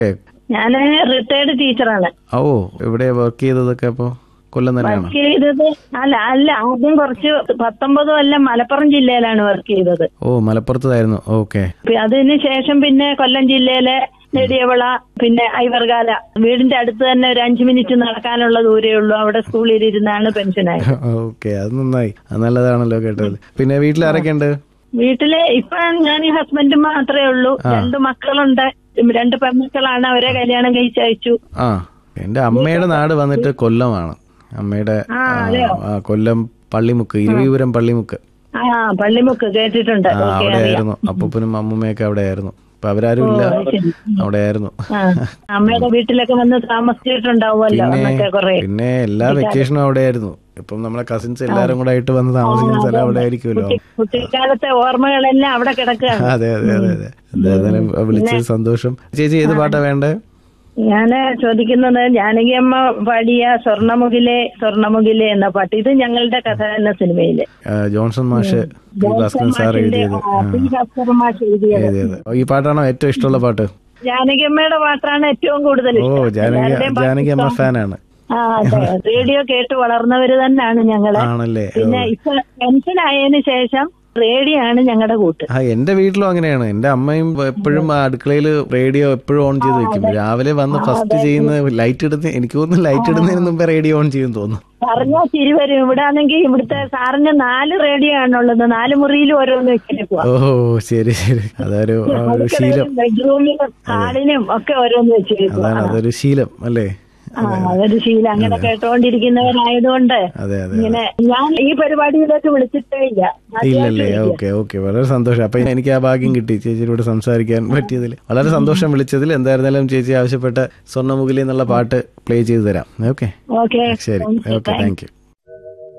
ഞാൻ റിട്ടയർഡ് ടീച്ചറാണ് ഓ എവിടെ വർക്ക് ചെയ്തതൊക്കെ അപ്പോ കൊല്ലം തന്നെയാണോ വർക്ക് ചെയ്തത് അല്ല അല്ല ആദ്യം കുറച്ച് പത്തൊമ്പത് കൊല്ലം മലപ്പുറം ജില്ലയിലാണ് വർക്ക് ചെയ്തത് ഓ മലപ്പുറത്തായിരുന്നു ഓക്കെ പി- അതിന് ശേഷം പിന്നെ കൊല്ലം ജില്ലയിലെ നെടിയവിള പിന്നെ ഐവർകാല വീടിന്റെ അടുത്ത് തന്നെ ഒരു അഞ്ചു മിനിറ്റ് നടക്കാനുള്ള ദൂരേ ഉള്ളൂ അവിടെ സ്കൂളിൽ ഇരുന്നാണ് പെൻഷനായത് ഓക്കെ അത് നന്നായി അത് നല്ലതാണല്ലോ കേട്ടത് പിന്നെ വീട്ടിൽ ആരൊക്കെ ഉണ്ട് വീട്ടില് ഇപ്പൊ ഞാൻ ഈ ഹസ്ബൻഡ് മാത്രമേ ഉള്ളൂ രണ്ട് മക്കളുണ്ട് രണ്ട് പെൺമക്കളാണ് അവരെ കല്യാണം കഴിച്ചയച്ചു ആ എന്റെ അമ്മയുടെ നാട് വന്നിട്ട് കൊല്ലമാണ് അമ്മയുടെ ആ, ആ, ആ, കൊല്ലം പള്ളിമുക്ക് ഇരുവിപുരം പള്ളിമുക്ക് ആ പള്ളിമുക്ക് കേട്ടിട്ടുണ്ട് ആ ഓക്കെ അവിടെ അറിയാം ആയിരുന്നു അപ്പൂപ്പനും അമ്മൂമ്മയൊക്കെ അവിടെ ആയിരുന്നു അപ്പൊ അവരാരും ഇല്ല അവിടെ ആയിരുന്നു ആ അമ്മയുടെ വീട്ടിലൊക്കെ വന്ന് താമസിച്ചിട്ടുണ്ടാവുമല്ലോ എന്നൊക്കെ കുറെ പിന്നെ എല്ലാ വെക്കേഷനും അവിടെ ആയിരുന്നു ഇപ്പം നമ്മളെ കസിൻസ് എല്ലാരും കൂടെ ആയിട്ട് വന്ന് താമസിക്കുന്ന സ്ഥലം അവിടെ ആയിരിക്കുമല്ലോ കുട്ടിക്കാലത്തെ ഓർമ്മകളെല്ലാം അവിടെ കിടക്കുകയാണ് അതെ അതെ അതെ അതെ എന്തായാലും വിളിച്ചത് സന്തോഷം ചേച്ചി ഏത് പാട്ടാ വേണ്ടേ ഞാന് ചോദിക്കുന്നത് ജാനകി അമ്മ പാടിയ സ്വർണമുഖിലെ സ്വർണമുഖിലെ എന്ന പാട്ട് ഇത് ഞങ്ങളുടെ കഥ എന്ന സിനിമയില് ആ, ജോൺസൺ മാഷ് പി. ഭാസ്കരൻ സാർ എഴുതിയത് ആ, പി. ഭാസ്കരൻ മാഷ് എഴുതിയത് എഴുതിയത് ഈ പാട്ടാണോ ഏറ്റവും ഇഷ്ടമുള്ള പാട്ട് ജാനകി അമ്മയുടെ പാട്ടാണ് ഏറ്റവും കൂടുതൽ ഓ ഇഷ്ടം. ജാനകി എല്ലാവരുടെയും പാട്ട് ജാനകി അമ്മ ഫാനാണ് ആ അതെ റേഡിയോ കേട്ട് വളർന്നവര് തന്നെയാണ് ഞങ്ങള് ആണല്ലേ ഓ. പിന്നെ ഇപ്പൊ പെൻഷൻ ആയതിനു ശേഷം റേഡിയോ ആണ് ഞങ്ങളുടെ കൂട്ട് ആ എന്റെ വീട്ടിലും അങ്ങനെയാണ് എന്റെ അമ്മയും എപ്പോഴും അടുക്കളയിൽ റേഡിയോ എപ്പോഴും ഓൺ ചെയ്ത് വെക്കും രാവിലെ വന്ന് ഫസ്റ്റ് ചെയ്യുന്ന ലൈറ്റ് ഇടുന്ന എനിക്ക് തോന്നുന്നു ലൈറ്റ് ഇടുന്നതിന് മുമ്പേ റേഡിയോ ഓൺ ചെയ്യും തോന്നുന്നു പറഞ്ഞാ ചിരി വരും ഇവിടെ ആണെങ്കിൽ ഇവിടുത്തെ സാറിന് നാല് റേഡിയോ ആണുള്ളത് നാല് മുറിയിലും ഓരോന്ന് വെച്ചേക്കുവാ ഓ ശരി ശരി അതൊരു ആ, ഒരു ശീലം ബെഡ്റൂമിലും ഹാളിലും ഒക്കെ ഓരോന്ന് വെച്ചേക്കുവാ അതാണ് അതൊരു ശീലം അല്ലേ ആ അതൊരു ശീലം അങ്ങനെ കേട്ടോണ്ടിരിക്കുന്നവരായതുകൊണ്ട് അതെ അതെ ഇങ്ങനെ ഞാൻ ഈ പരിപാടിയിലേക്ക് വിളിച്ചിട്ടേ ഇല്ല ഇല്ലല്ലേ ഓക്കെ ഓക്കെ വളരെ സന്തോഷം അപ്പൊ എനിക്ക് ആ ഭാഗ്യം കിട്ടി ചേച്ചിയോട് സംസാരിക്കാൻ പറ്റിയതിൽ വളരെ സന്തോഷം വിളിച്ചതിൽ എന്തായിരുന്നാലും ചേച്ചി ആവശ്യപ്പെട്ട സ്വർണ്ണമുഖിലി എന്നുള്ള പാട്ട് പ്ലേ ചെയ്തു തരാം ഓക്കെ ഓക്കെ ശരി ഓക്കെ താങ്ക് യു